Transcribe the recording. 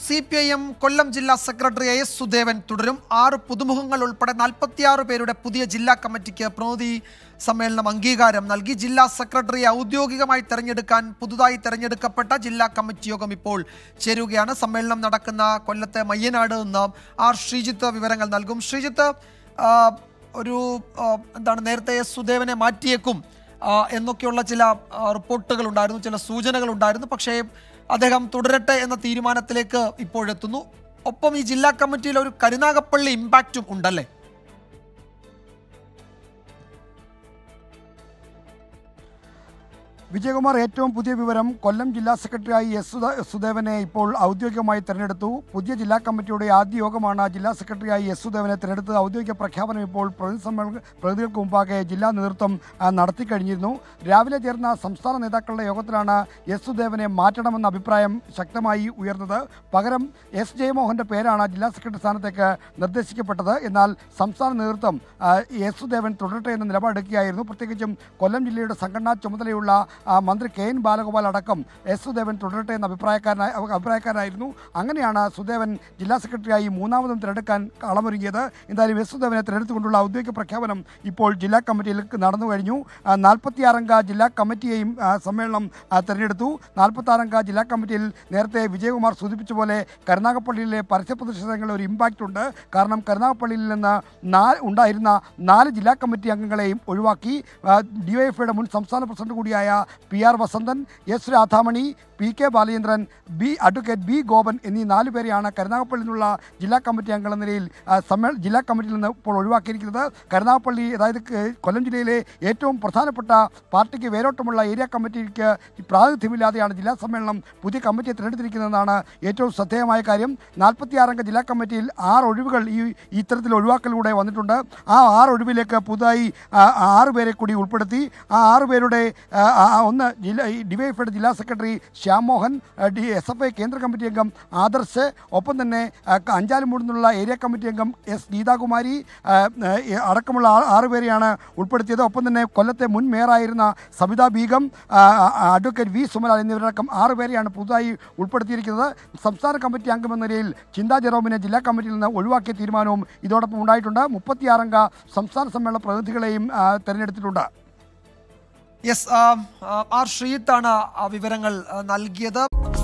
C P I M Kollam ജില്ലാ secretary S സുദേവൻ തുടരും ആറ് പുതുമുഖങ്ങൾ ഉൾപ്പെടെ നാൽപ്പത്തിയാറ് പേരുടെ പുതിയ ജില്ലാ കമ്മിറ്റിക്ക് പ്രതിനിധി സമ്മേളനം അംഗീകാരം നൽകി ജില്ലാ സെക്രട്ടറിയെ ഔദ്യോഗികമായി തെരഞ്ഞെടുക്കാൻ പുതുതായി തെരഞ്ഞെടുക്കപ്പെട്ട ജില്ലാ കമ്മിറ്റി യോഗം ഇപ്പോൾ ചേരുകയാണ് സമ്മേളനം നടക്കുന്ന കൊല്ലത്തെ മയ്യനാട് നിന്ന് ആർ ശ്രീജിത്ത് വിവരങ്ങൾ നൽകും ശ്രീജിത്ത് ആ, ഒരു ആ, എന്താണ് നേരത്തെ എസ് സുദേവനെ മാറ്റിയേക്കും ആ, എന്നൊക്കെയുള്ള ചില ആ, റിപ്പോർട്ടുകൾ ഉണ്ടായിരുന്നു ചില സൂചനകൾ ഉണ്ടായിരുന്നു പക്ഷേ അദ്ദേഹം തുടരട്ടെ എന്ന തീരുമാനത്തിലേക്ക് ഇപ്പോഴെത്തുന്നു ഒപ്പം ഈ ജില്ലാ കമ്മിറ്റിയിൽ ഒരു കരുനാഗപ്പള്ളി ഇമ്പാക്റ്റും ഉണ്ടല്ലേ വിജയകുമാർ ഏറ്റവും പുതിയ വിവരം കൊല്ലം ജില്ലാ സെക്രട്ടറിയായി എസ് സുധ- സുദേവനെ ഇപ്പോൾ ഔദ്യോഗികമായി തെരഞ്ഞെടുത്തു പുതിയ ജില്ലാ കമ്മിറ്റിയുടെ ആദ്യ യോഗമാണ് ജില്ലാ സെക്രട്ടറിയായി എസ് സുദേവനെ തെരഞ്ഞെടുത്തത് ഔദ്യോഗിക പ്രഖ്യാപനം ഇപ്പോൾ പ്രതിനിധി സമ്മേളന പ്രതിനിധികൾക്ക് മുമ്പാകെ ജില്ലാ നേതൃത്വം ആ, നടത്തി കഴിഞ്ഞിരുന്നു രാവിലെ ചേർന്ന സംസ്ഥാന നേതാക്കളുടെ യോഗത്തിലാണ് എസ് സുദേവനെ മാറ്റണമെന്ന അഭിപ്രായം ശക്തമായി ഉയർന്നത് പകരം എസ് ജയമോഹന്റെ പേരാണ് ജില്ലാ സെക്രട്ടറി സ്ഥാനത്തേക്ക് നിർദ്ദേശിക്കപ്പെട്ടത് എന്നാൽ സംസ്ഥാന നേതൃത്വം ആ, എസ് സുദേവൻ തുടരട്ടെ എന്ന നിലപാടെടുക്കുകയായിരുന്നു പ്രത്യേകിച്ചും കൊല്ലം ജില്ലയുടെ സംഘടനാ ചുമതലയുള്ള ആ, മന്ത്രി കെ എൻ ബാലഗോപാൽ അടക്കം എസ് സുദേവൻ തുടരട്ടെ എന്ന അഭിപ്രായക്കാരനായി അഭിപ്രായക്കാരായിരുന്നു അങ്ങനെയാണ് സുദേവൻ ജില്ലാ സെക്രട്ടറിയായി മൂന്നാമതും തിരഞ്ഞെടുക്കാൻ കളമൊരുങ്ങിയത് എന്തായാലും എസ് സുദേവനെ തിരഞ്ഞെടുത്തുകൊണ്ടുള്ള ഔദ്യോഗിക പ്രഖ്യാപനം ഇപ്പോൾ ജില്ലാ കമ്മിറ്റിയിലേക്ക് നടന്നു കഴിഞ്ഞു നാൽപ്പത്തിയാറംഗ ജില്ലാ കമ്മിറ്റിയെയും ആ, സമ്മേളനം ആ, തെരഞ്ഞെടുത്തു നാൽപ്പത്താറംഗ ജില്ലാ കമ്മിറ്റിയിൽ നേരത്തെ വിജയകുമാർ സൂചിപ്പിച്ച പോലെ കരുനാഗപ്പള്ളിയിലെ പരസ്യ പ്രതിഷേധങ്ങളിൽ ഒരു ഇമ്പാക്റ്റ് ഉണ്ട് കാരണം കരുനാഗപ്പള്ളിയിൽ നിന്ന് നാ ഉണ്ടായിരുന്ന നാല് ജില്ലാ കമ്മിറ്റി അംഗങ്ങളെയും ഒഴിവാക്കി ഡിവൈഎഫ്ഐയുടെ മുൻ സംസ്ഥാന പ്രസിഡന്റ് കൂടിയായ P R Vasanthan S Radhamani P K Balachandran B advocate B Gopan എന്നീ നാല് പേരെയാണ് കരുനാഗപ്പള്ളിയിൽ നിന്നുള്ള ജില്ലാ കമ്മിറ്റി അംഗങ്ങൾ എന്ന നിലയിൽ ആ, സമ്മേള ജില്ലാ കമ്മിറ്റിയിൽ നിന്ന് ഇപ്പോൾ ഒഴിവാക്കിയിരിക്കുന്നത് കരുനാഗപ്പള്ളി അതായത് ക- കൊല്ലം ജില്ലയിലെ ഏറ്റവും പ്രധാനപ്പെട്ട പാർട്ടിക്ക് വേരോട്ടമുള്ള ഏരിയ കമ്മിറ്റിക്ക് പ്രാതിനിധ്യമില്ലാതെയാണ് ജില്ലാ സമ്മേളനം പുതിയ കമ്മിറ്റിയെ തിരഞ്ഞെടുത്തിരിക്കുന്നതെന്നാണ് ഏറ്റവും ശ്രദ്ധേയമായ കാര്യം നാൽപ്പത്തിയാറംഗ ജില്ലാ കമ്മിറ്റിയിൽ ആറ് ഒഴിവുകൾ ഈ ഇത്തരത്തിൽ ഒഴിവാക്കലിലൂടെ വന്നിട്ടുണ്ട് ആ ആറ് ഒഴിവിലേക്ക് പുതുതായി ആ, ആറ് പേരെ കൂടി ഉൾപ്പെടുത്തി ആ ആറ് പേരുടെ ആ, ആ, ഒന്ന് ജില്ലാ ഈ ഡിവൈഎഫ്ഐയുടെ ജില്ലാ സെക്രട്ടറി ശ്യാം മോഹൻ ആ, ഡി എസ് എഫ് ഐ കേന്ദ്ര കമ്മിറ്റി അംഗം ആദർശ് ഒപ്പം തന്നെ ആ, ക- അഞ്ചാലുമൂട് നിന്നുള്ള ഏരിയ കമ്മിറ്റി അംഗം എസ് ഗീതാകുമാരി ആ, ആ, അടക്കമുള്ള ആ- ആറ് പേരെയാണ് ഉൾപ്പെടുത്തിയത് ഒപ്പം തന്നെ കൊല്ലത്തെ മുൻ മേയറായിരുന്ന സബിത ബീഗം ആ, ആ, അഡ്വക്കേറ്റ് വി സുമലാൽ എന്നിവരടക്കം ആറ് പേരെയാണ് പുതുതായി ഉൾപ്പെടുത്തിയിരിക്കുന്നത് സംസ്ഥാന കമ്മിറ്റി അംഗമെന്ന നിലയിൽ ചിന്താ ജെറോമിനെ ജില്ലാ കമ്മിറ്റിയിൽ നിന്ന് ഒഴിവാക്കിയ തീരുമാനവും ഇതോടൊപ്പം ഉണ്ടായിട്ടുണ്ട് മുപ്പത്തിയാറംഗ സംസ്ഥാന സമ്മേളന പ്രതിനിധികളെയും ആ, തെരഞ്ഞെടുത്തിട്ടുണ്ട് യെസ് ആർ ശ്രീത്താണ് ആ വിവരങ്ങൾ ആ, നൽകിയത്